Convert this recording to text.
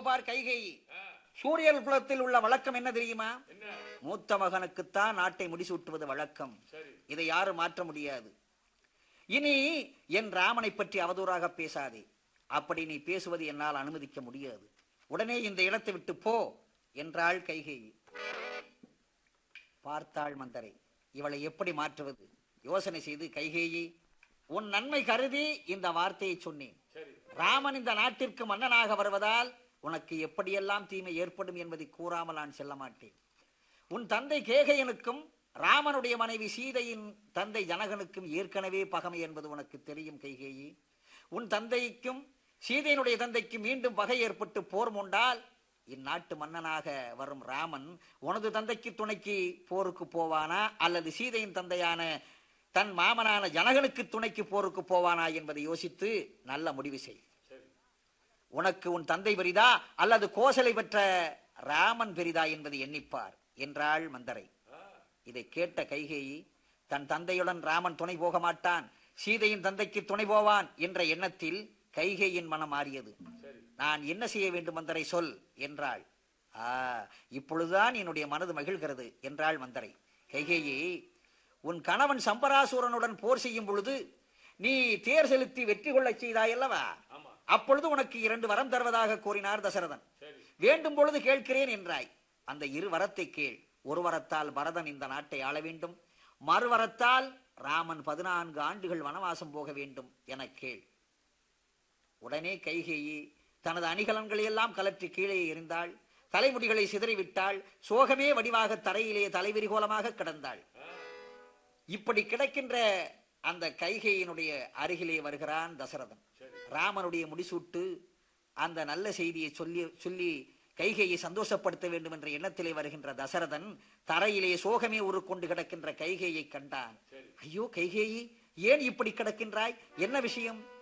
பார் கைகேயி சூரியன் குலத்தில் உள்ள வழக்கம் என்ன தெரியுமா என்ன மூத்த மகனுக்குத்தான் நாட்டை முடிசூட்டுவது வழக்கம் சரி இதை யாரும் மாற்ற முடியாது இனி என் ராமனை பற்றி அவதூறாக பேசாதே அப்படி நீ பேசுவது என்னால் அனுமதிக்க முடியாது உடனே இந்த இடத்தை விட்டு போ என்றாள் கைகேயி பார்த்தாள் மந்தரை இவளை எப்படி மாற்றுவது யோசனை செய்து கைகேயி உன் நன்மை கருதி இந்த வார்த்தையை சொன்னேன் சரி ராமன் இந்த நாட்டிற்கு மன்னனாக வருவதால் உனக்கு எப்படியெல்லாம் தீமை ஏற்படும் என்பதை கூறாமல் நான் செல்ல மாட்டேன் உன் தந்தை கேகையனுக்கும் ராமனுடைய மனைவி சீதையின் தந்தை ஜனகனுக்கும் ஏற்கனவே பகமை என்பது உனக்கு தெரியும் கைகேயி உன் தந்தைக்கும் சீதையினுடைய தந்தைக்கும் மீண்டும் பகை ஏற்பட்டு போர் மூண்டால் இந்நாட்டு மன்னனாக வரும் ராமன் உனது தந்தைக்கு துணைக்கு போருக்கு போவானா அல்லது சீதையின் தந்தையான தன் மாமனான ஜனகனுக்கு துணைக்கு போருக்கு போவானா என்பதை யோசித்து நல்ல முடிவு செய் சரி உனக்கு உன் தந்தை பெரிதா அல்லது கோசலை பெற்ற ராமன் பெரிதா என்பதை எண்ணிப்பார் என்றாள் மந்தரை இதை கேட்ட கைகேயி தன் தந்தையுடன் ராமன் துணை போக மாட்டான் சீதையின் தந்தைக்கு துணை போவான் என்ற எண்ணத்தில் கைகேயின் மனம் மாறியது சரி நான் என்ன செய்ய வேண்டும் மந்தரை சொல் என்றாள் ஆ இப்பொழுதுதான் என்னுடைய மனது மகிழ்கிறது என்றாள் மந்தரை கைகேயி உன் கணவன் சம்பராசூரனுடன் போர் செய்யும் பொழுது நீ தேர் செலுத்தி வெற்றி கொள்ளச் செய்தாய் அல்லவா ஆமா அப்பொழுது உனக்கு இரண்டு வரம் தருவதாக கூறினார் தசரதன் சரி வேண்டும் பொழுது கேட்கிறேன் என்றாய் அந்த இரு வரத்தை கேள் ஒரு வரத்தால் பரதன் இந்த நாட்டை ஆள வேண்டும் மறுவரத்தால் ராமன் பதினான்கு ஆண்டுகள் வனவாசம் போக வேண்டும் என கேள் உடனே கைகேயி தனது அணிகலன்களை எல்லாம் கலற்றி கீழே எறிந்தாள் தலைமுடிகளை சிதறிவிட்டாள் சோகமே வடிவாக தரையிலே தலைவிரிகோலமாக கிடந்தாள் இப்படி கிடக்கின்ற அந்த கைகையினுடைய அருகிலே வருகிறான் தசரதன் ராமனுடைய முடிசூட்டு அந்த நல்ல செய்தியை சொல்லி சொல்லி கைகையை சந்தோஷப்படுத்த வேண்டும் என்ற எண்ணத்திலே வருகின்ற தசரதன் தரையிலே சோகமே உருக்கொண்டு கிடக்கின்ற கைகையை கண்டான் ஐயோ கைகேயி ஏன் இப்படி கிடக்கின்றாய் என்ன விஷயம்